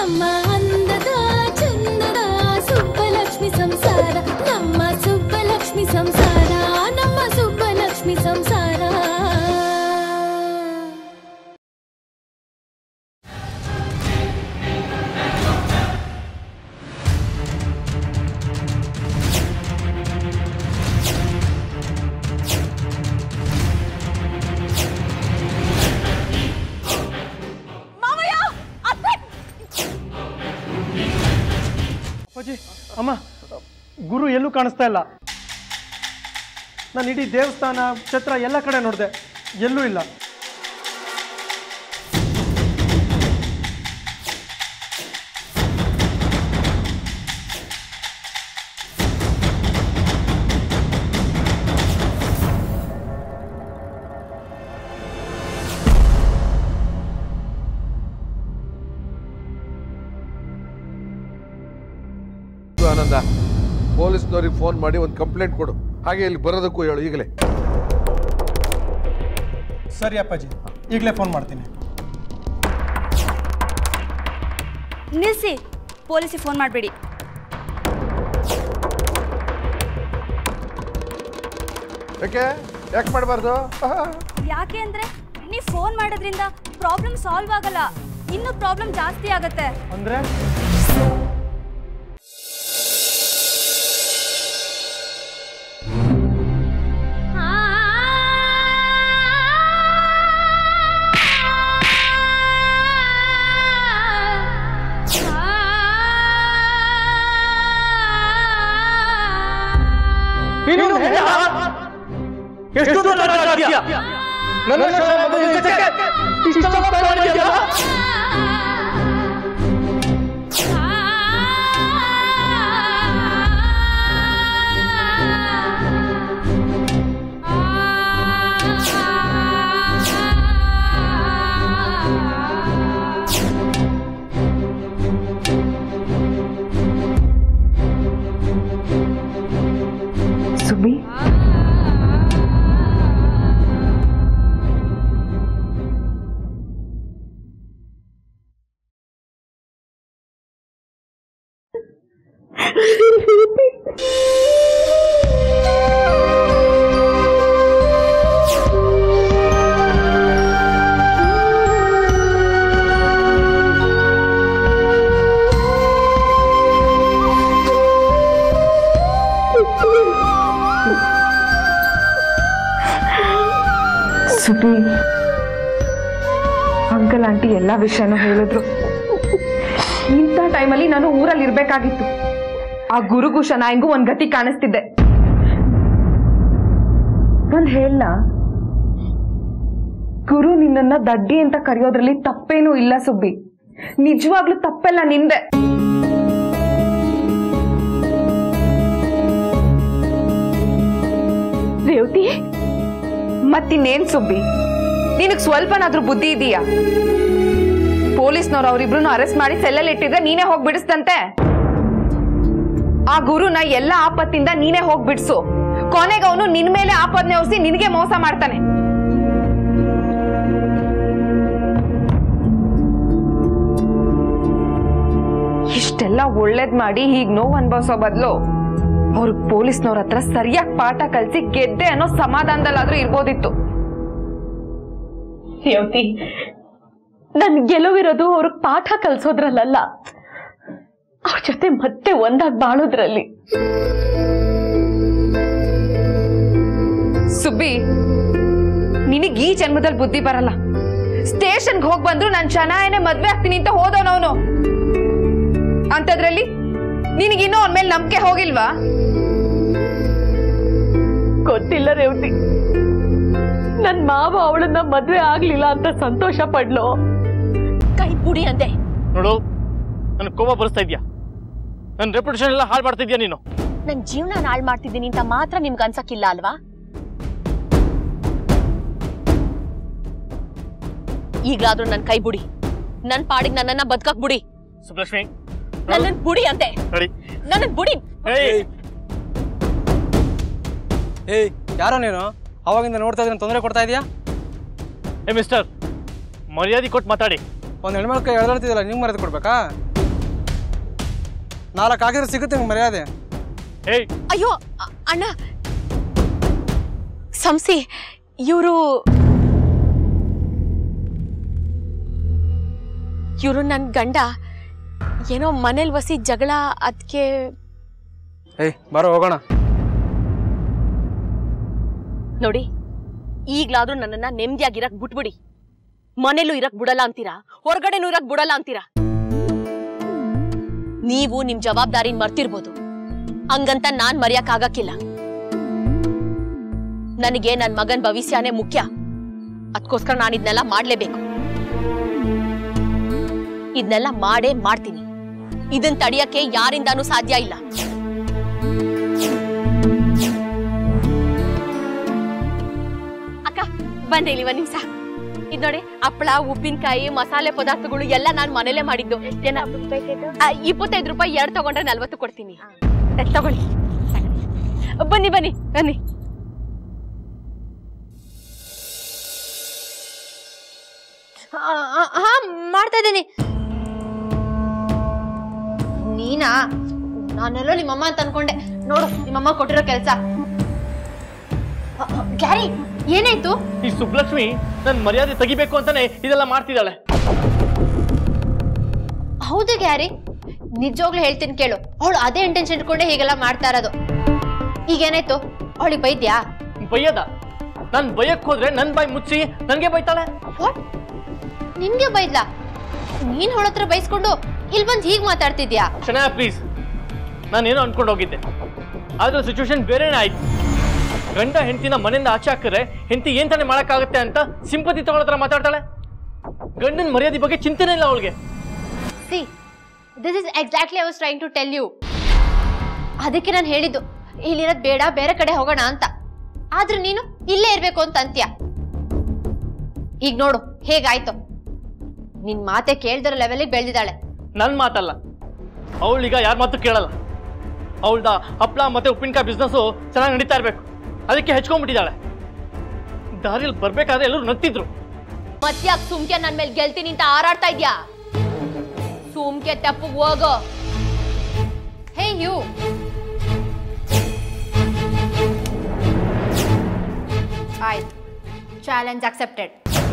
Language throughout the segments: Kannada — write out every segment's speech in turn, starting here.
ನಮ್ಮ ಅಂದದ ಚಂದದ ಸುಬ್ಬಲಕ್ಷ್ಮಿ ಸಂಸಾರ ನಮ್ಮ ಸುಬ್ಬಲಕ್ಷ್ಮಿ ಸಂಸಾರ ನಮ್ಮ ಸುಬ್ಬಲಕ್ಷ್ಮಿ ಸಂಸಾರ ಅಪ್ಪಾಜಿ ಅಮ್ಮ ಗುರು ಎಲ್ಲೂ ಕಾಣಿಸ್ತಾ ಇಲ್ಲ ನಾನು ಇಡೀ ದೇವಸ್ಥಾನ ಛತ್ರ ಎಲ್ಲ ಕಡೆ ನೋಡಿದೆ ಎಲ್ಲೂ ಇಲ್ಲ ಇದು ಆನಂದ ಪೊಲೀಸ್ನವ್ರಿಗೆ ಫೋನ್ ಮಾಡಿ ಒಂದು ಕಂಪ್ಲೇಂಟ್ ಕೊಡು ಹಾಗೆ ಇಲ್ಲಿ ಬರೋದಕ್ಕೂ ಹೇಳು ಈಗಲೇ ಸರಿ ಅಪ್ಪಾಜಿ ಈಗಲೇ ಫೋನ್ ಮಾಡ್ತೀನಿ ನಿಲ್ಲಿಸಿ ಪೊಲೀಸಿಗೆ ಫೋನ್ ಮಾಡಬೇಡಿ ಯಾಕೆ ಯಾಕೆ ಮಾಡಬಾರ್ದು ಯಾಕೆ ಅಂದರೆ ನೀವು ಫೋನ್ ಮಾಡೋದ್ರಿಂದ ಪ್ರಾಬ್ಲಮ್ ಸಾಲ್ವ್ ಆಗಲ್ಲ ಇನ್ನೂ ಪ್ರಾಬ್ಲಮ್ ಜಾಸ್ತಿ ಆಗತ್ತೆ ಅಂದರೆ ಎಷ್ಟು ದೂರ ನಡ್ಯಾಡ್ತೀಯ? ನನ್ನ ಮದುವೆ ಇಷ್ಟೊಂದು ಮಾಡಿದ್ಯಲ್ಲ? ಸುಬಿ ಸುಬಿ ಅಂಕಲ್ ಆಂಟಿ ಎಲ್ಲ ವಿಷಯನೂ ಹೇಳಿದ್ರು ಇಂಥ ಟೈಮಲ್ಲಿ ನಾನು ಊರಲ್ಲಿ ಇರ್ಬೇಕಾಗಿತ್ತು ಆ ಗುರುಗೂ ಶನಾಯಿಗೂ ಒಂದ್ ಗತಿ ಕಾಣಿಸ್ತಿದ್ದೆ ಒಂದ್ ಹೇಳ ಗುರು ನಿನ್ನನ್ನ ದಡ್ಡಿ ಅಂತ ಕರೆಯೋದ್ರಲ್ಲಿ ತಪ್ಪೇನೂ ಇಲ್ಲ ಸುಬ್ಬಿ ನಿಜವಾಗ್ಲೂ ತಪ್ಪೆಲ್ಲ ನಿಂದೆ ರೇವತಿ ಮತ್ತಿನ್ನೇನ್ ಸುಬ್ಬಿ ನಿನಗ್ ಸ್ವಲ್ಪನಾದ್ರೂ ಬುದ್ಧಿ ಇದೆಯಾ ಪೊಲೀಸ್ನವ್ರು ಅವರಿಬ್ರು ಅರೆಸ್ಟ್ ಮಾಡಿ ಸೆಲ್ಲಲ್ಲಿ ಇಟ್ಟಿದ್ರೆ ನೀನೇ ಹೋಗ್ ಬಿಡಿಸ್ತಂತೆ ಆ ಗುರುನ ಎಲ್ಲ ಆಪತ್ತಿಂದ ನೀನೇ ಹೋಗ್ ಬಿಡ್ಸು ಕೊನೆಗೆ ಅವನು ನಿನ್ ಮೇಲೆ ಆಪತ್ನೆ ಹೊರಿಸಿ ನಿನಗೆ ಮೋಸ ಮಾಡ್ತಾನೆ ಇಷ್ಟೆಲ್ಲ ಒಳ್ಳೇದ್ ಮಾಡಿ ಹೀಗ್ ನೋವು ಅನ್ಭವಿಸೋ ಬದಲು ಅವ್ರ ಪೊಲೀಸ್ನವ್ರ ಹತ್ರ ಸರಿಯಾಗಿ ಪಾಠ ಕಲ್ಸಿ ಗೆದ್ದೆ ಅನ್ನೋ ಸಮಾಧಾನದಲ್ಲಾದ್ರೂ ಇರ್ಬೋದಿತ್ತು ರೇವತಿ ನನ್ ಗೆಲುವಿರೋದು ಅವ್ರಿಗೆ ಪಾಠ ಕಲ್ಸೋದ್ರಲ್ಲ ಅವ್ರ ಜೊತೆ ಮತ್ತೆ ಒಂದಾಗ್ ಬಾಳೋದ್ರಲ್ಲಿ ಸುಬ್ಬಿ ನಿನಗ್ ಈ ಜನ್ಮದಲ್ಲಿ ಬುದ್ಧಿ ಬರಲ್ಲ ಸ್ಟೇಷನ್ಗೆ ಹೋಗ್ ಬಂದ್ರು ನಾನ್ ಚೆನ್ನಾಯನೆ ಮದ್ವೆ ಆಗ್ತೀನಿ ಅಂತ ಹೋದವನವನು ಅಂತದ್ರಲ್ಲಿ ನಿನಗಿನ್ನೂ ಅವನ ಮೇಲೆ ನಂಬಿಕೆ ಹೋಗಿಲ್ವಾ ಗೊತ್ತಿಲ್ಲ ರೇವತಿ ನನ್ ಮಾವ ಅವಳನ್ನ ಮದ್ವೆ ಆಗ್ಲಿಲ್ಲ ಅಂತ ಸಂತೋಷ ಪಡ್ಲು ಕೈ ಪುಡಿ ಅಂದೆ ನೋಡು ನನ್ ಕೋಪ ಬರಿಸ್ತಾ ಇದ್ಯಾ ನನ್ನ ರೆಪ್ಯುಟೇಷನ್ ಎಲ್ಲ ಹಾಳು ಮಾಡ್ತಿದ್ಯಾ ನೀನು ನನ್ ಜೀವನ ಹಾಳು ಮಾಡ್ತಿದ್ದೀನಿ ಅಂತ ಮಾತ್ರ ನಿಮ್ಗೆ ಅನ್ಸಕ್ಕಿಲ್ಲ ಅಲ್ವಾ ಈಗ್ಲಾದ್ರೂ ನನ್ ಕೈ ಬುಡಿ ನನ್ ಪಾಡಿಗೆ ನನ್ನನ್ನ ಬದುಕಕ್ ಬುಡಿ ಸುಬ್ಲಕ್ಷ್ಮಿ ನನ್ನ ಬುಡಿ ಅಂತೆ ನಡಿ ನನ್ನ ಬುಡಿ ಏಯ್ ಏಯ್ ಯಾರೋ ನೀನು ಅವಾಗಿಂದ ನೋಡ್ತಾ ಇದ್ದೀನಿ ತೊಂದರೆ ಕೊಡ್ತಾ ಇದೀಯಾ ಏ ಮಿಸ್ಟರ್ ಮರ್ಯಾದೆ ಕೊಟ್ಟು ಮಾತಾಡಿ ಒಂದು ಹೆಣ್ಮಕ್ಳು ಎಳ್ದಾಡ್ತಿದ್ದಲ್ಲ ನಿಂಗೆ ಮರ್ಯಾದೆ ಕೊಡ್ಬೇಕಾ ನಾಲ್ಕು ಹಾಕಿದ್ರೆ ಸಿಗುತ್ತೆ ನಿಮ್ಗೆ ಮರ್ಯಾದೆ ಏಯ್ ಅಯ್ಯೋ ಅ- ಅಣ್ಣ ಸಂಸಿ ಇವರು ಇವರು ನನ್ನ ಗಂಡ ಏನೋ ಮನೇಲಿ ವಸಿ ಜಗಳ ಅದಕ್ಕೆ ಏಯ್ ಬರೋ ಹೋಗೋಣ ನೋಡಿ ಈಗ್ಲಾದ್ರೂ ನನ್ನನ್ನ ನೆಮ್ಮದಿಯಾಗಿರಕ್ ಬಿಟ್ಬಿಡಿ ಮನೇಲೂ ಇರಕ್ ಬಿಡಲ್ಲ ಅಂತೀರಾ ಹೊರಗಡೆನೂ ಇರಕ್ ಬಿಡಲ್ಲ ಅಂತೀರಾ ನೀವು ನಿಮ್ ಜವಾಬ್ದಾರಿನ ಮರ್ತಿರ್ಬೋದು ಹಂಗಂತ ನಾನ್ ಮರೆಯಕ್ ಆಗಕ್ಕಿಲ್ಲ ನನಗೆ ನನ್ ಮಗನ್ ಭವಿಷ್ಯನೇ ಮುಖ್ಯ ಅದಕ್ಕೋಸ್ಕರ ನಾನು ಇದನ್ನೆಲ್ಲ ಮಾಡ್ಲೇಬೇಕು ಇದನ್ನೆಲ್ಲ ಮಾಡೇ ಮಾಡ್ತೀನಿ ಇದನ್ ತಡಿಯಕ್ಕೆ ಯಾರಿಂದಾನೂ ಸಾಧ್ಯ ಇಲ್ಲ ಅಕ್ಕ ಬಂದೆ ಇಲ್ಲಿ ಒಂದ್ ನಿಮಿಷ ಇದ್ ನೋಡಿ ಹಪ್ಪಳ ಉಪ್ಪಿನಕಾಯಿ ಮಸಾಲೆ ಪದಾರ್ಥಗಳು ಎಲ್ಲ ನಾನು ಮನೇಲೆ ಮಾಡಿದ್ದು ಏನ ಆ, ಇಪ್ಪತ್ತೈದು ರೂಪಾಯಿ ಎರಡು ತಗೊಂಡ್ರೆ ನಲ್ವತ್ತು ಕೊಡ್ತೀನಿ ಎ, ತಗೊಳ್ಳಿ ಬನ್ನಿ ಬನ್ನಿ ಬನ್ನಿ ಹಾ ಮಾಡ್ತಾ ಇದ್ದೀನಿ ನೀನಾ ನಾನೆಲ್ಲೋ ನಿಮ್ಮಮ್ಮ ಅಂತ ಅನ್ಕೊಂಡೆ ನೋಡು ನಿಮ್ಮಮ್ಮ ಕೊಟ್ಟಿರೋ ಕೆಲಸ ಗ್ಯಾರಿ ಏನಾಯ್ತು ಈ ಸುಬ್ಲಕ್ಷ್ಮಿ ನನ್ ಮರ್ಯಾದೆ ತೆಗಿಬೇಕು ಅಂತಾನೆ ಇದೆಲ್ಲ ಮಾಡ್ತಿದ್ದಾಳೆ ಹೌದು ಗ್ಯಾರಿ ನಿಜವಾಗ್ಲೂ ಹೇಳ್ತೀನಿ ಕೇಳು ಅವಳು ಅದೇ ಇಂಟೆನ್ಷನ್ ಇಟ್ಕೊಂಡೆ ಹೀಗೆಲ್ಲ ಮಾಡ್ತಾ ಇರೋದು ಈಗೇನಾಯ್ತು ಅವಳಿಗೆ ಬೈದ್ಯಾ ಬೈಯದ ನಾನ್ ಬೈಯಕ್ ಹೋದ್ರೆ ನನ್ ಬಾಯಿ ಮುಚ್ಚಿ ನನ್ಗೆ ಬೈತಾಳೆ ವಾಟ್ ನಿನ್ಗೆ ಬೈದ್ಲಾ ನೀನ್ ಅವಳ ಹತ್ರ ಬೈಸ್ಕೊಂಡು ಇಲ್ಲಿ ಬಂದು ಹೀಗ್ ಮಾತಾಡ್ತಿದ್ಯಾ ಕ್ಷಣ ಪ್ಲೀಸ್ ನಾನೇನೋ ಅನ್ಕೊಂಡು ಹೋಗಿದ್ದೆ ಆದ್ರೆ ಸಿಚುವೇಶನ್ ಬೇರೆನೇ ಆಯ್ತು ಗಂಡ ಹೆಂಡತಿನ ಮನೆಯಿಂದ ಆಚೆ ಹಾಕಿದ್ರೆ ಹೆಂಡತಿ ಏನ್ ತಾನೇ ಮಾಡಕ್ಕಾಗತ್ತೆ ಅಂತ ಸಿಂಪತಿ ತಗೊಳ್ಳೋ ಮಾತಾಡ್ತಾಳೆ ಗಂಡನ ಮರ್ಯಾದೆ ಬಗ್ಗೆ ಚಿಂತೆನೇ ಇಲ್ಲ ಅವಳಿಗೆ see this is exactly I was trying to tell you ಅದಕ್ಕೆ ನಾನು ಹೇಳಿದ್ದು ಇಲ್ಲಿರೋದು ಬೇಡ ಬೇರೆ ಕಡೆ ಹೋಗೋಣ ಅಂತ ಆದ್ರೆ ನೀನು ಇಲ್ಲೇ ಇರ್ಬೇಕು ಅಂತ ಅಂತ್ಯ ಈಗ ನೋಡು ಹೇಗಾಯ್ತು ನಿನ್ ಮಾತೆ ಕೇಳ್ದಿರೋ ಲೆವೆಲಿಗೆ ಬೆಳೆದಿದ್ದಾಳೆ ನನ್ ಮಾತಲ್ಲ ಅವಳೀಗ ಯಾರ ಮಾತು ಕೇಳಲ್ಲ ಅವಳ್ದ ಹಪ್ಳ ಮತ್ತೆ ಉಪ್ಪಿನಕಾಯಿ ಬಿಸ್ನೆಸ್ಸು ಚೆನ್ನಾಗಿ ನಡೀತಾ ಇರ್ಬೇಕು ಅದಕ್ಕೆ ಹೆಚ್ಕೊಂಡ್ಬಿಟ್ಟಿದ್ದಾಳೆ ದಾರಿಯಲ್ಲಿ ಬರ್ಬೇಕಾದ್ರೆ ಎಲ್ಲರೂ ನಗ್ತಿದ್ರು ಮತ್ಯಾಕ್ ಸುಮ್ಕೆ ನನ್ ಮೇಲೆ ಗೆಲ್ತೀನಿ ಅಂತ ಹಾರಾಡ್ತಾ ಇದ್ಯಾ ಸುಮ್ಕೆ ತಪ್ಪಗ್ ಹೋಗೋ ಹೇ ಯು ಆಯ್ತು ಚಾಲೆಂಜ್ ಅಕ್ಸೆಪ್ಟೆಡ್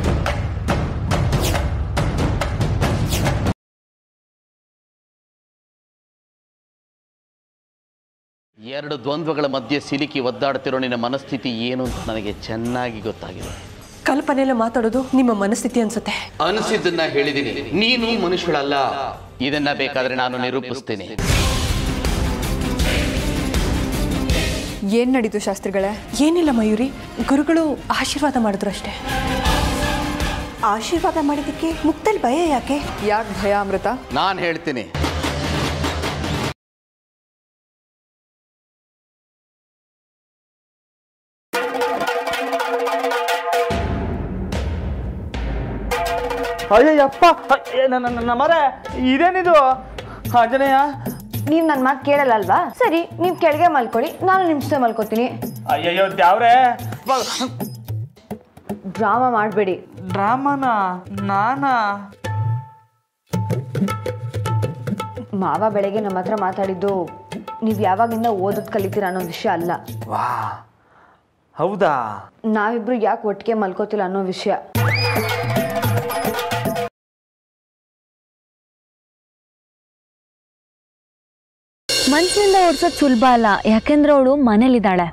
ಎರಡು ದ್ವಂದ್ವಗಳ ಮಧ್ಯೆ ಸಿಲುಕಿ ಒದ್ದಾಡ್ತಿರೋ ನಿನ್ನ ಮನಸ್ಥಿತಿ ಏನು ಅಂತ ನನಗೆ ಚೆನ್ನಾಗಿ ಗೊತ್ತಾಗಿದೆ ಕಲ್ಪನೆಲ್ಲ ಮಾತಾಡೋದು ನಿಮ್ಮ ಮನಸ್ಥಿತಿ ಅನ್ಸುತ್ತೆ ಅನಿಸಿದ್ದನ್ನ ಹೇಳಿದ್ದೀನಿ ನೀನು ಮನುಷ್ಯಳಲ್ಲ ಇದನ್ನ ಬೇಕಾದ್ರೆ ನಾನು ನಿರೂಪಿಸ್ತೀನಿ ಏನ್ ನಡೀತು ಶಾಸ್ತ್ರಿಗಳೇ ಏನಿಲ್ಲ ಮಯೂರಿ ಗುರುಗಳು ಆಶೀರ್ವಾದ ಮಾಡಿದ್ರು ಅಷ್ಟೇ ಆಶೀರ್ವಾದ ಮಾಡಿದ್ದಕ್ಕೆ ಮುಕ್ತಲ್ ಭಯ ಯಾಕೆ ಯಾಕೆ ಭಯ ಅಮೃತ ನಾನು ಹೇಳ್ತೀನಿ ಅಯ್ಯಪ್ಪ ನಮ್ಮರೆ ಇದೇನಿದು ಆಂಜನೇಯ ನೀವ್ ನನ್ ಮಾತು ಕೇಳಲ್ಲ ಅಲ್ವಾ ಸರಿ ನೀವ್ ಕೆಳಗೆ ಮಲ್ಕೊಳ್ಳಿ ನಾನು ನಿಮ್ ಜೊತೆ ಮಲ್ಕೋತೀನಿ ಅಯ್ಯಯ್ಯೋ ದ್ಯಾವ್ರೆ ಡ್ರಾಮಾ ಮಾಡಬೇಡಿ ಡ್ರಾಮಾನ ನಾನಾ ಮಾವ ಬೆಳಗ್ಗೆ ನಮ್ಮ ಹತ್ರ ಮಾತಾಡಿದ್ದು ನೀವು ಯಾವಾಗಿಂದ ಓದೋದು ಕಲಿತೀರಾ ಅನ್ನೋ ವಿಷಯ ಅಲ್ಲ ವಾ ಹೌದಾ ನಾವಿಬ್ರು ಯಾಕೆ ಒಟ್ಟಿಗೆ ಮಲ್ಕೋತಿಲ್ಲ ಅನ್ನೋ ವಿಷಯ ಮನ್ಸಿನಿಂದ ಓಡ್ಸೋದು ಸುಲಭ ಅಲ್ಲ ಯಾಕೆಂದ್ರೆ ಅವಳು ಮನೇಲಿದ್ದಾಳೆ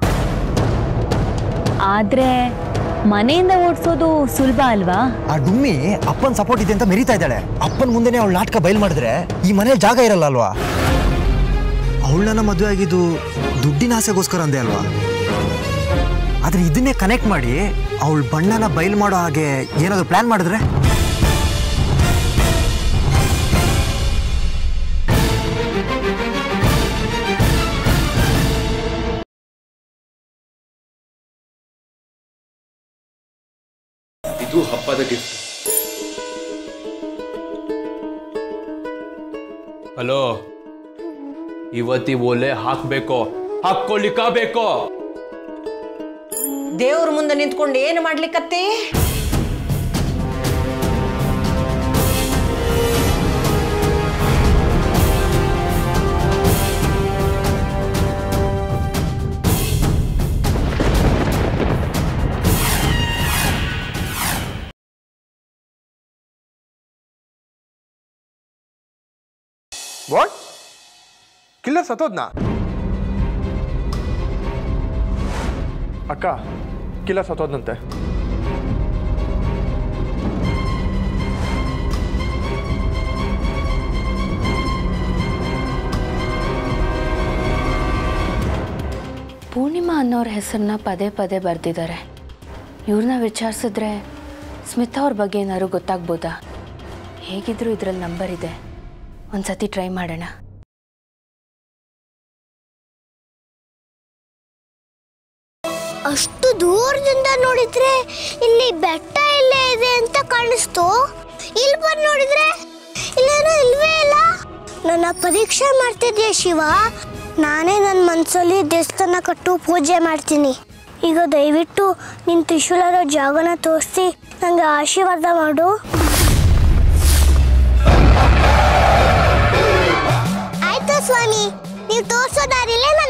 ಆದ್ರೆ ಮನೆಯಿಂದ ಓಡಿಸೋದು ಸುಲಭ ಅಲ್ವಾ ಆ ಡುಮ್ಮಿ ಅಪ್ಪನ ಸಪೋರ್ಟ್ ಇದೆ ಅಂತ ಮೆರಿತಾ ಇದ್ದಾಳೆ ಅಪ್ಪನ ಮುಂದೆನೆ ಅವಳು ನಾಟಕ ಬಯಲು ಮಾಡಿದ್ರೆ ಈ ಮನೇಲಿ ಜಾಗ ಇರಲ್ಲ ಅಲ್ವಾ ಅವಳನ್ನ ಮದುವೆ ಆಗಿದ್ದು ದುಡ್ಡಿನ ಆಸೆಗೋಸ್ಕರ ಅಂದೆ ಅಲ್ವಾ ಆದ್ರೆ ಇದನ್ನೇ ಕನೆಕ್ಟ್ ಮಾಡಿ ಅವಳ ಬಣ್ಣನ ಬಯಲು ಮಾಡೋ ಹಾಗೆ ಏನಾದ್ರು ಪ್ಲಾನ್ ಮಾಡಿದ್ರೆ ಇದು ಹಬ್ಬದ ಗಿಫ್ಟ್ ಹಲೋ ಇವತ್ತಿ ಒಲೆ ಹಾಕ್ಬೇಕು ಹಾಕ್ಕೊಳ್ಳಿಕ್ಕಬೇಕು ದೇವ್ರ ಮುಂದೆ ನಿಂತ್ಕೊಂಡು ಏನು ಮಾಡ್ಲಿಕ್ಕತ್ತಿ ವಾಟ್ ಕಿಲ್ಲರ್ ಸತ್ತೋದ್ನಾ ಅಕ್ಕ ಕಿಲ್ಲರ್ ಸತ್ತೋದ್ನಂತೆ ಪೂರ್ಣಿಮಾ ಅನ್ನೋರ ಹೆಸರನ್ನ ಪದೇ ಪದೇ ಬರೆದಿದ್ದಾರೆ ಇವ್ರನ್ನ ವಿಚಾರಿಸಿದ್ರೆ ಸ್ಮಿತಾ ಅವ್ರ ಬಗ್ಗೆ ಏನಾದ್ರು ಗೊತ್ತಾಗ್ಬೋದಾ ಹೇಗಿದ್ರೂ ಇದ್ರಲ್ಲಿ ನಂಬರ್ ಇದೆ ಒಂದ್ಸತಿ ಟ್ರೈ ಮಾಡೋಣ ಅಷ್ಟು ದೂರದಿಂದ ನೋಡಿದ್ರೆ ಇಲ್ಲಿ ಬೆಟ್ಟ ಇಲ್ಲೇ ಇದೆ ಅಂತ ಕಾಣಿಸ್ತು ಇಲ್ಲಿ ಬಂದು ನೋಡಿದ್ರೆ ಇಲ್ಲೇನೋ ಇಲ್ವೇ ಇಲ್ಲ ನನ್ನ ಪರೀಕ್ಷೆ ಮಾಡ್ತಿದ್ಯಾ ಶಿವ ನಾನೇ ನನ್ನ ಮನಸ್ಸಲ್ಲಿ ದೇವಸ್ಥಾನ ಕಟ್ಟು ಪೂಜೆ ಮಾಡ್ತೀನಿ ಈಗ ದಯವಿಟ್ಟು ನಿನ್ನ ತ್ರಿಶೂಲದ ಜಾಗನ ತೋರಿಸಿ ನನಗೆ ಆಶೀರ್ವಾದ ಮಾಡು ಆಯ್ತು ಸ್ವಾಮಿ ನೀವು ತೋರಿಸೋ ದಾರಿಲೇ